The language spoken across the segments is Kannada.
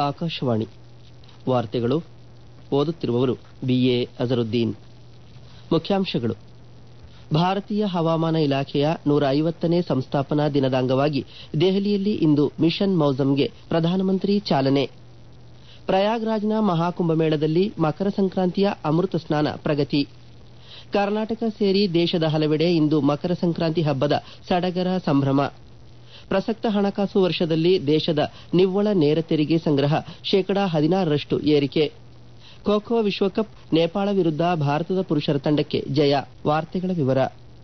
ಆಕಾಶವಾಣಿ ವಾರ್ತೆಗಳು ಓದುತ್ತಿರುವವರು ಬಿಎ ಅಜರುದ್ದೀನ್ ಮುಖ್ಯಾಂಶಗಳು ಭಾರತೀಯ ಹವಾಮಾನ ಇಲಾಖೆಯ ನೂರ ಐವತ್ತನೇ ಸಂಸ್ಥಾಪನಾ ದಿನದ ಅಂಗವಾಗಿ ದೆಹಲಿಯಲ್ಲಿ ಇಂದು ಮಿಷನ್ ಮೌಸಮ್ಗೆ ಪ್ರಧಾನಮಂತ್ರಿ ಚಾಲನೆ ಪ್ರಯಾಗ್ರಾಜ್ನ ಮಹಾಕುಂಭಮೇಳದಲ್ಲಿ ಮಕರ ಸಂಕ್ರಾಂತಿಯ ಅಮೃತ ಸ್ನಾನ ಪ್ರಗತಿ ಕರ್ನಾಟಕ ಸೇರಿ ದೇಶದ ಹಲವೆಡೆ ಇಂದು ಮಕರ ಸಂಕ್ರಾಂತಿ ಹಬ್ಬದ ಸಡಗರ ಸಂಭ್ರಮ ಪ್ರಸಕ್ತ ಹಣಕಾಸು ವರ್ಷದಲ್ಲಿ ದೇಶದ ನಿವ್ವಳ ನೇರ ತೆರಿಗೆ ಸಂಗ್ರಹ ಶೇಕಡಾ ಹದಿನಾರರಷ್ಟು ಏರಿಕೆ ಖೋ ಖೋ ವಿಶ್ವಕಪ್ ನೇಪಾಳ ವಿರುದ್ಧ ಭಾರತದ ಪುರುಷರ ತಂಡಕ್ಕೆ ಜಯ ವಾರ್ತೆಗಳ ವಿವರ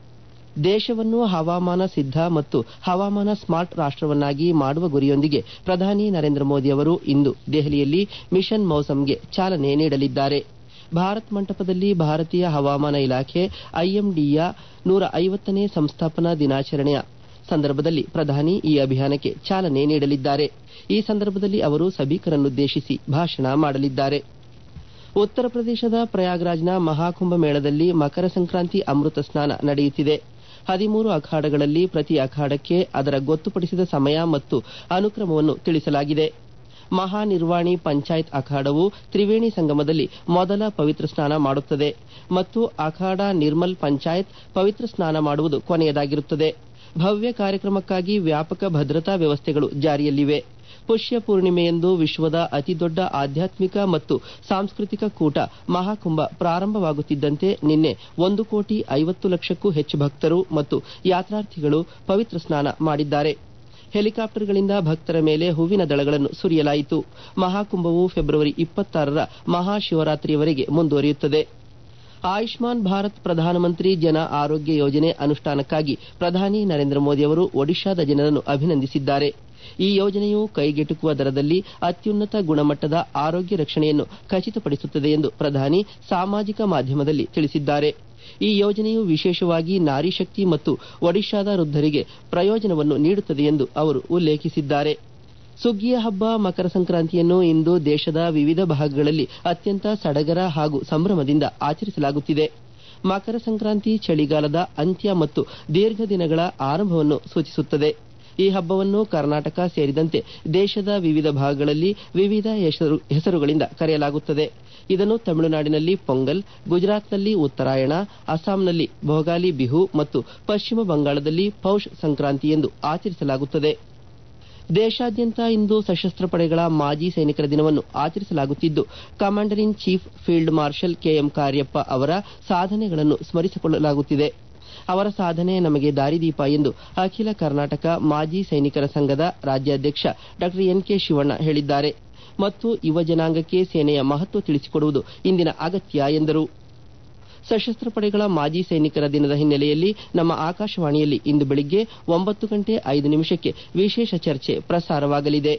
ದೇಶವನ್ನು ಹವಾಮಾನ ಸಿದ್ದ ಮತ್ತು ಹವಾಮಾನ ಸ್ಮಾರ್ಟ್ ರಾಷ್ಟವನ್ನಾಗಿ ಮಾಡುವ ಗುರಿಯೊಂದಿಗೆ ಪ್ರಧಾನಿ ನರೇಂದ್ರ ಮೋದಿ ಅವರು ಇಂದು ದೆಹಲಿಯಲ್ಲಿ ಮಿಷನ್ ಮೌಸಮ್ಗೆ ಚಾಲನೆ ನೀಡಲಿದ್ದಾರೆ ಭಾರತ್ ಮಂಟಪದಲ್ಲಿ ಭಾರತೀಯ ಹವಾಮಾನ ಇಲಾಖೆ ಐಎಂಡಿಯ ನೂರ ಐವತ್ತನೇ ಸಂಸ್ಥಾಪನಾ ದಿನಾಚರಣೆಯ ಸಂದರ್ಭದಲ್ಲಿ ಪ್ರಧಾನಿ ಈ ಅಭಿಯಾನಕ್ಕೆ ಚಾಲನೆ ನೀಡಲಿದ್ದಾರೆ ಈ ಸಂದರ್ಭದಲ್ಲಿ ಅವರು ಸಭಿಕರನ್ನುದ್ದೇಶಿಸಿ ಭಾಷಣ ಮಾಡಲಿದ್ದಾರೆ ಉತ್ತರ ಪ್ರದೇಶದ ಪ್ರಯಾಗ್ರಾಜ್ನ ಮಹಾಕುಂಭ ಮೇಳದಲ್ಲಿ ಮಕರ ಸಂಕ್ರಾಂತಿ ಅಮೃತ ಸ್ನಾನ ನಡೆಯುತ್ತಿದೆ ಹದಿಮೂರು ಅಖಾಡಗಳಲ್ಲಿ ಪ್ರತಿ ಅಖಾಡಕ್ಕೆ ಅದರ ಗೊತ್ತುಪಡಿಸಿದ ಸಮಯ ಮತ್ತು ಅನುಕ್ರಮವನ್ನು ತಿಳಿಸಲಾಗಿದೆ ಮಹಾನಿರ್ವಾಣಿ ಪಂಚಾಯತ್ ಅಖಾಡವು ತ್ರಿವೇಣಿ ಸಂಗಮದಲ್ಲಿ ಮೊದಲ ಪವಿತ್ರ ಸ್ನಾನ ಮಾಡುತ್ತದೆ ಮತ್ತು ಅಖಾಡ ನಿರ್ಮಲ್ ಪಂಚಾಯತ್ ಪವಿತ್ರ ಸ್ನಾನ ಮಾಡುವುದು ಕೊನೆಯದಾಗಿರುತ್ತದೆ ಭವ್ಯ ಕಾರ್ಯಕ್ರಮಕ್ಕಾಗಿ ವ್ಯಾಪಕ ಭದ್ರತಾ ವ್ಯವಸ್ಥೆಗಳು ಜಾರಿಯಲ್ಲಿವೆ ಪುಷ್ಯ ಪೂರ್ಣಿಮೆಯಂದು ವಿಶ್ವದ ಅತಿದೊಡ್ಡ ಆಧ್ಯಾತ್ಮಿಕ ಮತ್ತು ಸಾಂಸ್ಕೃತಿಕ ಕೂಟ ಮಹಾಕುಂಭ ಪ್ರಾರಂಭವಾಗುತ್ತಿದ್ದಂತೆ ನಿನ್ನೆ ಒಂದು ಕೋಟಿ ಐವತ್ತು ಲಕ್ಷಕ್ಕೂ ಹೆಚ್ಚು ಭಕ್ತರು ಮತ್ತು ಯಾತ್ರಾರ್ಥಿಗಳು ಪವಿತ್ರ ಸ್ನಾನ ಮಾಡಿದ್ದಾರೆ ಹೆಲಿಕಾಪ್ಟರ್ಗಳಿಂದ ಭಕ್ತರ ಮೇಲೆ ಹೂವಿನ ದಳಗಳನ್ನು ಸುರಿಯಲಾಯಿತು ಮಹಾಕುಂಭವು ಫೆಬ್ರವರಿ ಇಪ್ಪತ್ತಾರರ ಮಹಾಶಿವರಾತ್ರಿಯವರೆಗೆ ಮುಂದುವರಿಯುತ್ತದೆ ಆಯುಷ್ಮಾನ್ ಭಾರತ್ ಪ್ರಧಾನಮಂತ್ರಿ ಜನ ಆರೋಗ್ಯ ಯೋಜನೆ ಅನುಷ್ಠಾನಕ್ಕಾಗಿ ಪ್ರಧಾನಿ ನರೇಂದ್ರ ಮೋದಿ ಅವರು ಒಡಿಶಾದ ಜನರನ್ನು ಅಭಿನಂದಿಸಿದ್ದಾರೆ ಈ ಯೋಜನೆಯು ಕೈಗೆಟುಕುವ ದರದಲ್ಲಿ ಅತ್ಯುನ್ನತ ಗುಣಮಟ್ಟದ ಆರೋಗ್ಯ ರಕ್ಷಣೆಯನ್ನು ಖಚಿತಪಡಿಸುತ್ತದೆ ಎಂದು ಪ್ರಧಾನಿ ಸಾಮಾಜಿಕ ಮಾಧ್ಯಮದಲ್ಲಿ ತಿಳಿಸಿದ್ದಾರೆ ಈ ಯೋಜನೆಯು ವಿಶೇಷವಾಗಿ ನಾರಿ ಶಕ್ತಿ ಮತ್ತು ಒಡಿಶಾದ ವೃದ್ಧರಿಗೆ ಪ್ರಯೋಜನವನ್ನು ನೀಡುತ್ತದೆ ಎಂದು ಅವರು ಉಲ್ಲೇಖಿಸಿದ್ದಾರೆ ಸುಗ್ಗಿಯ ಹಬ್ಬ ಮಕರ ಸಂಕ್ರಾಂತಿಯನ್ನು ಇಂದು ದೇಶದ ವಿವಿಧ ಭಾಗಗಳಲ್ಲಿ ಅತ್ಯಂತ ಸಡಗರ ಹಾಗೂ ಸಂಭ್ರಮದಿಂದ ಆಚರಿಸಲಾಗುತ್ತಿದೆ ಮಕರ ಸಂಕ್ರಾಂತಿ ಚಳಿಗಾಲದ ಅಂತ್ಯ ಮತ್ತು ದೀರ್ಘ ದಿನಗಳ ಆರಂಭವನ್ನು ಸೂಚಿಸುತ್ತದೆ ಈ ಹಬ್ಬವನ್ನು ಕರ್ನಾಟಕ ಸೇರಿದಂತೆ ದೇಶದ ವಿವಿಧ ಭಾಗಗಳಲ್ಲಿ ವಿವಿಧ ಹೆಸರುಗಳಿಂದ ಕರೆಯಲಾಗುತ್ತದೆ ಇದನ್ನು ತಮಿಳುನಾಡಿನಲ್ಲಿ ಪೊಂಗಲ್ ಗುಜರಾತ್ನಲ್ಲಿ ಉತ್ತರಾಯಣ ಅಸ್ಸಾಂನಲ್ಲಿ ಭೋಗಾಲಿ ಬಿಹು ಮತ್ತು ಪಶ್ಚಿಮ ಬಂಗಾಳದಲ್ಲಿ ಪೌಷ್ ಸಂಕ್ರಾಂತಿ ಎಂದು ಆಚರಿಸಲಾಗುತ್ತದೆ ದೇಶಾದ್ಯಂತ ಇಂದು ಸಶಸ್ತ್ರ ಪಡೆಗಳ ಮಾಜಿ ಸೈನಿಕರ ದಿನವನ್ನು ಆಚರಿಸಲಾಗುತ್ತಿದ್ದು commander in chief field marshal KM Cariappa ಅವರ ಸಾಧನೆಗಳನ್ನು ಸ್ಮರಿಸಿಕೊಳ್ಳಲಾಗುತ್ತಿದೆ ಅವರ ಸಾಧನೆ ನಮಗೆ ದಾರಿದೀಪ ಎಂದು ಅಖಿಲ ಕರ್ನಾಟಕ ಮಾಜಿ ಸೈನಿಕರ ಸಂಘದ ರಾಜ್ಯಾಧ್ಯಕ್ಷ ಡಾ ಎನ್ ಕೆ ಶಿವಣ್ಣ ಹೇಳಿದ್ದಾರೆ ಮತ್ತು ಯುವ ಜನಾಂಗಕ್ಕೆ ಸೇನೆಯ ಮಹತ್ವ ತಿಳಿಸಿಕೊಡುವುದು ಇಂದಿನ ಅಗತ್ಯ ಎಂದರು ಸಶಸ್ತ್ರ ಪಡೆಗಳ ಮಾಜಿ ಸೈನಿಕರ ದಿನದ ಹಿನ್ನೆಲೆಯಲ್ಲಿ ನಮ್ಮ ಆಕಾಶವಾಣಿಯಲ್ಲಿ ಇಂದು ಬೆಳಿಗ್ಗೆ ಒಂಬತ್ತು ಗಂಟೆ ಐದು ನಿಮಿಷಕ್ಕೆ ವಿಶೇಷ ಚರ್ಚೆ ಪ್ರಸಾರವಾಗಲಿದೆ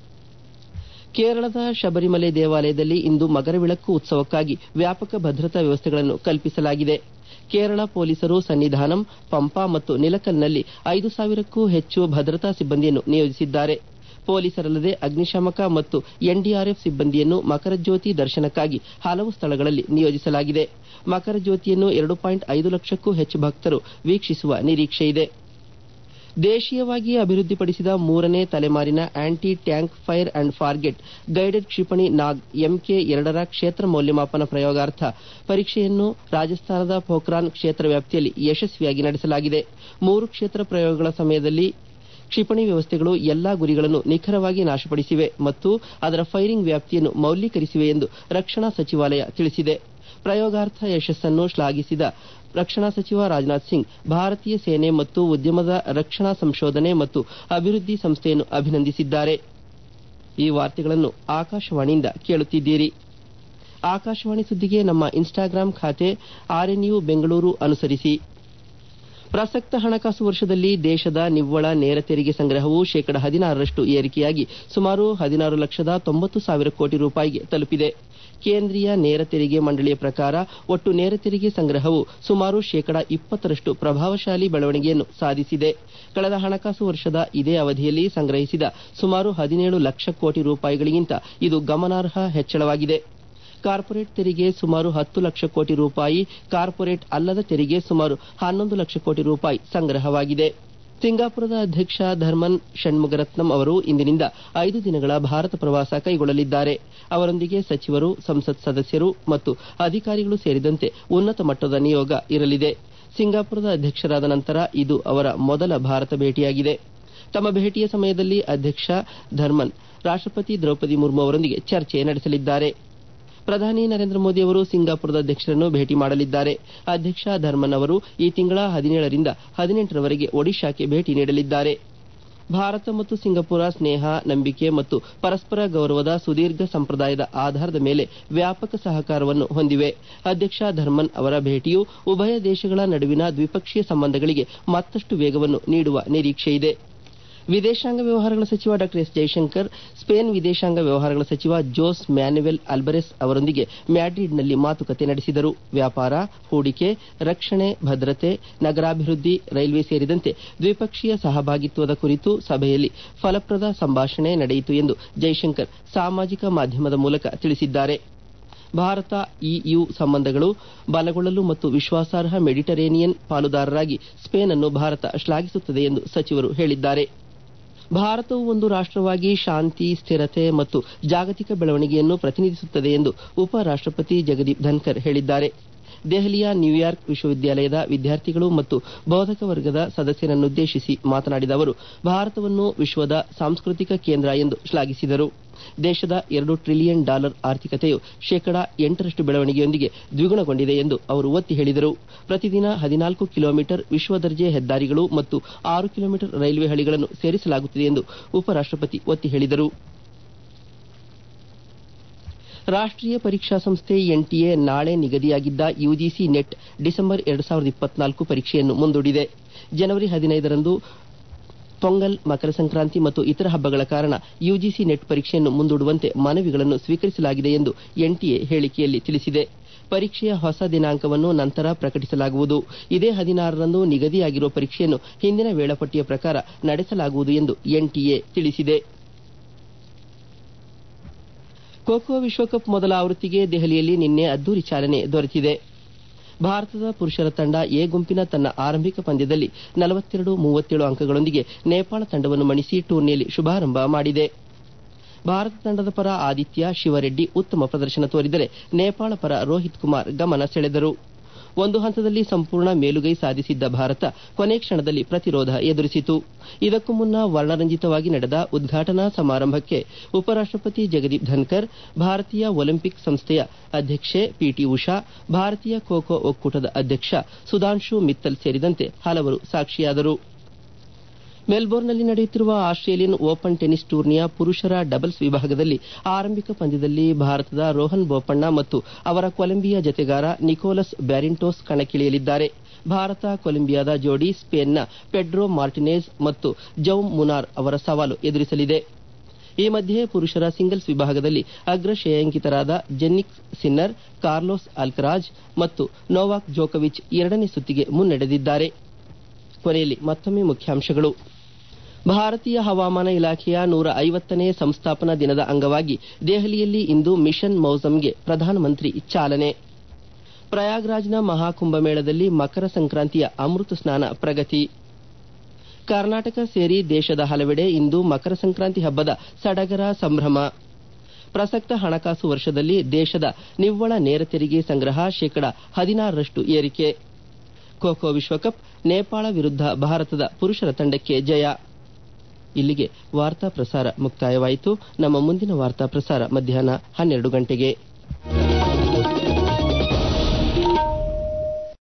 ಕೇರಳದ ಶಬರಿಮಲೆ ದೇವಾಲಯದಲ್ಲಿ ಇಂದು ಮಕರವಿಳಕ್ಕು ಉತ್ಸವಕ್ಕಾಗಿ ವ್ಯಾಪಕ ಭದ್ರತಾ ವ್ಯವಸ್ಥೆಗಳನ್ನು ಕಲ್ಪಿಸಲಾಗಿದೆ ಕೇರಳ ಪೊಲೀಸರು ಸನ್ನಿಧಾನಂ ಪಂಪಾ ಮತ್ತು ನಿಲಕಲ್ನಲ್ಲಿ ಐದು ಸಾವಿರಕ್ಕೂ ಹೆಚ್ಚು ಭದ್ರತಾ ಸಿಬ್ಬಂದಿಯನ್ನು ನಿಯೋಜಿಸಿದ್ದಾರೆ ಪೊಲೀಸರಲ್ಲದೆ ಅಗ್ನಿಶಾಮಕ ಮತ್ತು ಎನ್ಡಿಆರ್ಎಫ್ ಸಿಬ್ಬಂದಿಯನ್ನು ಮಕರಜ್ಯೋತಿ ದರ್ಶನಕ್ಕಾಗಿ ಹಲವು ಸ್ಥಳಗಳಲ್ಲಿ ನಿಯೋಜಿಸಲಾಗಿದೆ ಮಕರಜ್ಯೋತಿಯನ್ನು ಎರಡು ಪಾಯಿಂಟ್ ಐದು ಲಕ್ಷಕ್ಕೂ ಹೆಚ್ಚು ಭಕ್ತರು ವೀಕ್ಷಿಸುವ ನಿರೀಕ್ಷೆಯಿದೆ ದೇಶೀಯವಾಗಿ ಅಭಿವೃದ್ಧಿಪಡಿಸಿದ ಮೂರನೇ ತಲೆಮಾರಿನ anti tank fire and forget guided ಕ್ಷಿಪಣಿ ನಾಗ್ ಎಂಕೆ ಎರಡರ ಕ್ಷೇತ್ರ ಮೌಲ್ಯಮಾಪನ ಪ್ರಯೋಗಾರ್ಥ ಪರೀಕ್ಷೆಯನ್ನು ರಾಜಸ್ಥಾನದ ಪೋಖ್ರಾನ್ ಕ್ಷೇತ್ರ ವ್ಯಾಪ್ತಿಯಲ್ಲಿ ಯಶಸ್ವಿಯಾಗಿ ನಡೆಸಲಾಗಿದೆ ಮೂರು ಕ್ಷೇತ್ರ ಪ್ರಯೋಗಗಳ ಸಮಯದಲ್ಲಿ ಕ್ಷಿಪಣಿ ವ್ಯವಸ್ಥೆಗಳು ಎಲ್ಲಾ ಗುರಿಗಳನ್ನು ನಿಖರವಾಗಿ ನಾಶಪಡಿಸಿವೆ ಮತ್ತು ಅದರ ಫೈರಿಂಗ್ ವ್ಯಾಪ್ತಿಯನ್ನು ಮೌಲ್ಯೀಕರಿಸಿವೆ ಎಂದು ರಕ್ಷಣಾ ಸಚಿವಾಲಯ ತಿಳಿಸಿದೆ ಪ್ರಯೋಗಾರ್ಥ ಯಶಸ್ಸನ್ನು ಶ್ಲಾಘಿಸಿದ ರಕ್ಷಣಾ ಸಚಿವ ರಾಜನಾಥ್ ಸಿಂಗ್ ಭಾರತೀಯ ಸೇನೆ ಮತ್ತು ಉದ್ಯಮದ ರಕ್ಷಣಾ ಸಂಶೋಧನೆ ಮತ್ತು ಅಭಿವೃದ್ಧಿ ಸಂಸ್ಥೆಯನ್ನು ಅಭಿನಂದಿಸಿದ್ದಾರೆ ಈ ವಾರ್ತೆಗಳನ್ನು ಆಕಾಶವಾಣಿಯಿಂದ ಕೇಳುತ್ತಿದ್ದೀರಿ ಆಕಾಶವಾಣಿ ಸುದ್ದಿಗೆ ನಮ್ಮ ಇನ್ಸ್ಟಾಗ್ರಾಂ ಖಾತೆ ಆರ್ಎನ್ಯು ಬೆಂಗಳೂರು ಅನುಸರಿಸಿ ಪ್ರಸಕ್ತ ಹಣಕಾಸು ವರ್ಷದಲ್ಲಿ ದೇಶದ ನಿವ್ವಳ ನೇರ ತೆರಿಗೆ ಸಂಗ್ರಹವು ಶೇಕಡ ಹದಿನಾರರಷ್ಟು ಏರಿಕೆಯಾಗಿ ಸುಮಾರು ಹದಿನಾರು ಲಕ್ಷದ ತೊಂಬತ್ತು ಸಾವಿರ ಕೋಟಿ ರೂಪಾಯಿಗೆ ತಲುಪಿದೆ ಕೇಂದ್ರೀಯ ನೇರ ತೆರಿಗೆ ಮಂಡಳಿಯ ಪ್ರಕಾರ ಒಟ್ಟು ನೇರ ತೆರಿಗೆ ಸಂಗ್ರಹವು ಸುಮಾರು ಶೇಕಡ ಇಪ್ಪತ್ತರಷ್ಟು ಪ್ರಭಾವಶಾಲಿ ಬೆಳವಣಿಗೆಯನ್ನು ಸಾಧಿಸಿದೆ ಕಳೆದ ಹಣಕಾಸು ವರ್ಷದ ಇದೇ ಅವಧಿಯಲ್ಲಿ ಸಂಗ್ರಹಿಸಿದ ಸುಮಾರು ಹದಿನೇಳು ಲಕ್ಷ ಕೋಟಿ ರೂಪಾಯಿಗಳಿಗಿಂತ ಇದು ಗಮನಾರ್ಹ ಹೆಚ್ಚಳವಾಗಿದೆ ಕಾರ್ಪೊರೇಟ್ ತೆರಿಗೆ ಸುಮಾರು ಹತ್ತು ಲಕ್ಷ ಕೋಟಿ ರೂಪಾಯಿ ಕಾರ್ಪೊರೇಟ್ ಅಲ್ಲದ ತೆರಿಗೆ ಸುಮಾರು ಹನ್ನೊಂದು ಲಕ್ಷ ಕೋಟಿ ರೂಪಾಯಿ ಸಂಗ್ರಹವಾಗಿದೆ ಸಿಂಗಾಪುರದ ಅಧ್ಯಕ್ಷ ಧರ್ಮನ್ ಷಣ್ಮುಗರತ್ನಂ ಅವರು ಇಂದಿನಿಂದ ಐದು ದಿನಗಳ ಭಾರತ ಪ್ರವಾಸ ಕೈಗೊಳ್ಳಲಿದ್ದಾರೆ ಅವರೊಂದಿಗೆ ಸಚಿವರು ಸಂಸತ್ ಸದಸ್ಯರು ಮತ್ತು ಅಧಿಕಾರಿಗಳು ಸೇರಿದಂತೆ ಉನ್ನತ ಮಟ್ಟದ ನಿಯೋಗ ಇರಲಿದೆ ಸಿಂಗಾಪುರದ ಅಧ್ಯಕ್ಷರಾದ ನಂತರ ಇದು ಅವರ ಮೊದಲ ಭಾರತ ಭೇಟಿಯಾಗಿದೆ ತಮ್ಮ ಭೇಟಿಯ ಸಮಯದಲ್ಲಿ ಅಧ್ಯಕ್ಷ ಧರ್ಮನ್ ರಾಷ್ಟಪತಿ ದ್ರೌಪದಿ ಮುರ್ಮು ಅವರೊಂದಿಗೆ ಚರ್ಚೆ ನಡೆಸಲಿದ್ದಾರೆ ಪ್ರಧಾನಿ ನರೇಂದ್ರ ಮೋದಿ ಅವರು ಸಿಂಗಾಪುರದ ಅಧ್ಯಕ್ಷರನ್ನು ಭೇಟಿ ಮಾಡಲಿದ್ದಾರೆ ಅಧ್ಯಕ್ಷ ಧರ್ಮನ್ ಅವರು ಈ ತಿಂಗಳ ಹದಿನೇಳರಿಂದ ಹದಿನೆಂಟರವರೆಗೆ ಒಡಿಶಾಕ್ಕೆ ಭೇಟಿ ನೀಡಲಿದ್ದಾರೆ ಭಾರತ ಮತ್ತು ಸಿಂಗಾಪುರ ಸ್ನೇಹ ನಂಬಿಕೆ ಮತ್ತು ಪರಸ್ಪರ ಗೌರವದ ಸುದೀರ್ಘ ಸಂಪ್ರದಾಯದ ಆಧಾರದ ಮೇಲೆ ವ್ಯಾಪಕ ಸಹಕಾರವನ್ನು ಹೊಂದಿವೆ ಅಧ್ಯಕ್ಷ ಧರ್ಮನ್ ಅವರ ಭೇಟಿಯು ಉಭಯ ದೇಶಗಳ ನಡುವಿನ ದ್ವಿಪಕ್ಷೀಯ ಸಂಬಂಧಗಳಿಗೆ ಮತ್ತಷ್ಟು ವೇಗವನ್ನು ನೀಡುವ ನಿರೀಕ್ಷೆಯಿದೆ ವಿದೇಶಾಂಗ ವ್ಯವಹಾರಗಳ ಸಚಿವ ಡಾ ಎಸ್ ಜೈಶಂಕರ್ ಸ್ಪೇನ್ ವಿದೇಶಾಂಗ ವ್ಯವಹಾರಗಳ ಸಚಿವ ಜೋಸ್ ಮ್ಯಾನುವೆಲ್ ಅಲ್ಬರೆಸ್ ಅವರೊಂದಿಗೆ ಮ್ಯಾಡ್ರಿಡ್ನಲ್ಲಿ ಮಾತುಕತೆ ನಡೆಸಿದರು ವ್ಯಾಪಾರ ಹೂಡಿಕೆ ರಕ್ಷಣೆ ಭದ್ರತೆ ನಗರಾಭಿವೃದ್ಧಿ ರೈಲ್ವೆ ಸೇರಿದಂತೆ ದ್ವಿಪಕ್ಷೀಯ ಸಹಭಾಗಿತ್ವದ ಕುರಿತು ಸಭೆಯಲ್ಲಿ ಫಲಪ್ರದ ಸಂಭಾಷಣೆ ನಡೆಯಿತು ಎಂದು ಜೈಶಂಕರ್ ಸಾಮಾಜಿಕ ಮಾಧ್ಯಮದ ಮೂಲಕ ತಿಳಿಸಿದ್ದಾರೆ ಭಾರತ ಇಯು ಸಂಬಂಧಗಳು ಬಲಗೊಳ್ಳಲು ಮತ್ತು ವಿಶ್ವಾಸಾರ್ಹ ಮೆಡಿಟರೇನಿಯನ್ ಪಾಲುದಾರರಾಗಿ ಸ್ಪೇನ್ ಅನ್ನು ಭಾರತ ಶ್ಲಾಘಿಸುತ್ತದೆ ಎಂದು ಸಚಿವರು ಹೇಳಿದ್ದಾರೆ ಭಾರತವು ಒಂದು ರಾಷ್ಟವಾಗಿ ಶಾಂತಿ ಸ್ಥಿರತೆ ಮತ್ತು ಜಾಗತಿಕ ಬೆಳವಣಿಗೆಯನ್ನು ಪ್ರತಿನಿಧಿಸುತ್ತದೆ ಎಂದು ಉಪರಾಷ್ಟಪತಿ ಜಗದೀಪ್ ಧನ್ಕರ್ ಹೇಳಿದ್ದಾರೆ ದೆಹಲಿಯ ನ್ಯೂಯಾರ್ಕ್ ವಿಶ್ವವಿದ್ಯಾಲಯದ ವಿದ್ಯಾರ್ಥಿಗಳು ಮತ್ತು ಬೋಧಕ ವರ್ಗದ ಸದಸ್ಯರನ್ನುದ್ದೇಶಿಸಿ ಮಾತನಾಡಿದ ಅವರು ಭಾರತವನ್ನು ವಿಶ್ವದ ಸಾಂಸ್ಕೃತಿಕ ಕೇಂದ್ರ ಎಂದು ಶ್ಲಾಘಿಸಿದರು ದೇಶದ ಎರಡು ಟ್ರಿಲಿಯನ್ ಡಾಲರ್ ಆರ್ಥಿಕತೆಯು ಶೇಕಡ ಎಂಟರಷ್ಟು ಬೆಳವಣಿಗೆಯೊಂದಿಗೆ ದ್ವಿಗುಣಗೊಂಡಿದೆ ಎಂದು ಅವರು ಒತ್ತಿ ಹೇಳಿದರು ಪ್ರತಿದಿನ ಹದಿನಾಲ್ಕು ಕಿಲೋಮೀಟರ್ ವಿಶ್ವದರ್ಜೆ ಹೆದ್ದಾರಿಗಳು ಮತ್ತು ಆರು ಕಿಲೋಮೀಟರ್ ರೈಲ್ವೆ ಹಳಿಗಳನ್ನು ಸೇರಿಸಲಾಗುತ್ತಿದೆ ಎಂದು ಉಪರಾಷ್ಟಪತಿ ಒತ್ತಿ ಹೇಳಿದರು ರಾಷ್ಟೀಯ ಪರೀಕ್ಷಾ ಸಂಸ್ಥೆ ಎನ್ಟಿಎ ನಾಳೆ ನಿಗದಿಯಾಗಿದ್ದ ಯುಜಿಸಿ ನೆಟ್ ಡಿಸೆಂಬರ್ ಎರಡು ಸಾವಿರದ ಇಪ್ಪತ್ನಾಲ್ಕು ಪರೀಕ್ಷೆಯನ್ನು ಮುಂದೂಡಿದೆ ಜನವರಿ ಹದಿನೈದರಂದು ಪೊಂಗಲ್ ಮಕರ ಸಂಕ್ರಾಂತಿ ಮತ್ತು ಇತರ ಹಬ್ಬಗಳ ಕಾರಣ ಯುಜಿಸಿ ನೆಟ್ ಪರೀಕ್ಷೆಯನ್ನು ಮುಂದೂಡುವಂತೆ ಮನವಿಗಳನ್ನು ಸ್ವೀಕರಿಸಲಾಗಿದೆ ಎಂದು ಎನ್ಟಿಎ ಹೇಳಿಕೆಯಲ್ಲಿ ತಿಳಿಸಿದೆ ಪರೀಕ್ಷೆಯ ಹೊಸ ದಿನಾಂಕವನ್ನು ನಂತರ ಪ್ರಕಟಿಸಲಾಗುವುದು ಇದೇ ಹದಿನಾರರಂದು ನಿಗದಿಯಾಗಿರುವ ಪರೀಕ್ಷೆಯನ್ನು ಹಿಂದಿನ ವೇಳಾಪಟ್ಟಿಯ ಪ್ರಕಾರ ನಡೆಸಲಾಗುವುದು ಎಂದು ಎನ್ಟಿಎ ತಿಳಿಸಿದೆ ಖೋಖೋ ವಿಶ್ವಕಪ್ ಮೊದಲ ಆವೃತ್ತಿಗೆ ದೆಹಲಿಯಲ್ಲಿ ನಿನ್ನೆ ಅದ್ದೂರಿ ಚಾಲನೆ ದೊರೆತಿದೆ ಭಾರತದ ಪುರುಷರ ತಂಡ ಎ ಗುಂಪಿನ ತನ್ನ ಆರಂಭಿಕ ಪಂದ್ಯದಲ್ಲಿ ನಲವತ್ತೆರಡು ಮೂವತ್ತೇಳು ಅಂಕಗಳೊಂದಿಗೆ ನೇಪಾಳ ತಂಡವನ್ನು ಮಣಿಸಿ ಟೂರ್ನಿಯಲ್ಲಿ ಶುಭಾರಂಭ ಮಾಡಿದೆ ಭಾರತ ತಂಡದ ಪರ ಆದಿತ್ಯ ಶಿವರೆಡ್ಡಿ ಉತ್ತಮ ಪ್ರದರ್ಶನ ತೋರಿದರೆ ನೇಪಾಳ ಪರ ರೋಹಿತ್ ಕುಮಾರ್ ಗಮನ ಸೆಳೆದರು ಒಂದು ಹಂತದಲ್ಲಿ ಸಂಪೂರ್ಣ ಮೇಲುಗೈ ಸಾಧಿಸಿದ್ದ ಭಾರತ ಕೊನೆ ಕ್ಷಣದಲ್ಲಿ ಪ್ರತಿರೋಧ ಎದುರಿಸಿತು ಇದಕ್ಕೂ ಮುನ್ನ ವರ್ಣರಂಜಿತವಾಗಿ ನಡೆದ ಉದ್ಘಾಟನಾ ಸಮಾರಂಭಕ್ಕೆ ಉಪರಾಷ್ಟಪತಿ ಜಗದೀಪ್ ಧನ್ಕರ್ ಭಾರತೀಯ ಒಲಿಂಪಿಕ್ ಸಂಸ್ಥೆಯ ಅಧ್ಯಕ್ಷೆ ಪಿಟಿ ಉಷಾ ಭಾರತೀಯ ಖೋಖೋ ಒಕ್ಕೂಟದ ಅಧ್ಯಕ್ಷ ಸುಧಾಂಶು ಮಿತ್ತಲ್ ಸೇರಿದಂತೆ ಹಲವರು ಸಾಕ್ಷಿಯಾದರು ಮೆಲ್ಬೋರ್ನ್ನಲ್ಲಿ ನಡೆಯುತ್ತಿರುವ ಆಸ್ಟ್ರೇಲಿಯನ್ ಓಪನ್ ಟೆನಿಸ್ ಟೂರ್ನಿಯ ಪುರುಷರ ಡಬಲ್ಸ್ ವಿಭಾಗದಲ್ಲಿ ಆರಂಭಿಕ ಪಂದ್ಯದಲ್ಲಿ ಭಾರತದ ರೋಹನ್ ಬೋಪಣ್ಣ ಮತ್ತು ಅವರ ಕೊಲಂಬಿಯಾ ಜತೆಗಾರ ನಿಕೋಲಸ್ ಬ್ಯಾರಿಂಟೋಸ್ ಕಣಕ್ಕಿಳಿಯಲಿದ್ದಾರೆ ಭಾರತ ಕೊಲಂಬಿಯಾದ ಜೋಡಿ ಸ್ಪೇನ್ನ ಪೆಡ್ರೋ ಮಾರ್ಟಿನೇಜ್ ಮತ್ತು ಜೌಮ್ ಮುನಾರ್ ಅವರ ಸವಾಲು ಎದುರಿಸಲಿದೆ ಈ ಮಧ್ಯೆ ಪುರುಷರ ಸಿಂಗಲ್ಸ್ ವಿಭಾಗದಲ್ಲಿ ಅಗ್ರ ಶ್ರೇಯಾಂಕಿತರಾದ ಜೆನ್ನಿಕ್ ಸಿನ್ನರ್ ಕಾರ್ಲೋಸ್ ಅಲ್ಕರಾಜ್ ಮತ್ತು ನೋವಾಕ್ ಜೋಕೋವಿಚ್ ಎರಡನೇ ಸುತ್ತಿಗೆ ಮುನ್ನಡೆದಿದ್ದಾರೆ ಕೊನೆಯಲ್ಲಿ ಮತ್ತೊಮ್ಮೆ ಮುಖ್ಯಾಂಶಗಳು ಭಾರತೀಯ ಹವಾಮಾನ ಇಲಾಖೆಯ ನೂರ ಐವತ್ತನೇ ಸಂಸ್ಥಾಪನಾ ದಿನದ ಅಂಗವಾಗಿ ದೆಹಲಿಯಲ್ಲಿ ಇಂದು ಮಿಷನ್ ಮೌಸಮ್ಗೆ ಪ್ರಧಾನಮಂತ್ರಿ ಚಾಲನೆ ಪ್ರಯಾಗ್ರಾಜ್ನ ಮಹಾಕುಂಭಮೇಳದಲ್ಲಿ ಮಕರ ಸಂಕ್ರಾಂತಿಯ ಅಮೃತ ಸ್ನಾನ ಪ್ರಗತಿ ಕರ್ನಾಟಕ ಸೇರಿ ದೇಶದ ಹಲವೆಡೆ ಇಂದು ಮಕರ ಸಂಕ್ರಾಂತಿ ಹಬ್ಬದ ಸಡಗರ ಸಂಭ್ರಮ ಪ್ರಸಕ್ತ ಹಣಕಾಸು ವರ್ಷದಲ್ಲಿ ದೇಶದ ನಿವ್ವಳ ನೇರ ತೆರಿಗೆ ಸಂಗ್ರಹ ಶೇಕಡ ಹದಿನಾರರಷ್ಟು ಏರಿಕೆ ಖೋಖೋ ವಿಶ್ವಕಪ್ ನೇಪಾಳ ವಿರುದ್ಧ ಭಾರತದ ಪುರುಷರ ತಂಡಕ್ಕೆ ಜಯ ಇಲ್ಲಿಗೆ ವಾರ್ತಾ ಪ್ರಸಾರ ಮುಕ್ತಾಯವಾಯಿತು ನಮ್ಮ ಮುಂದಿನ ವಾರ್ತಾ ಪ್ರಸಾರ ಮಧ್ಯಾಹ್ನ ಹನ್ನೆರಡು ಗಂಟೆಗೆ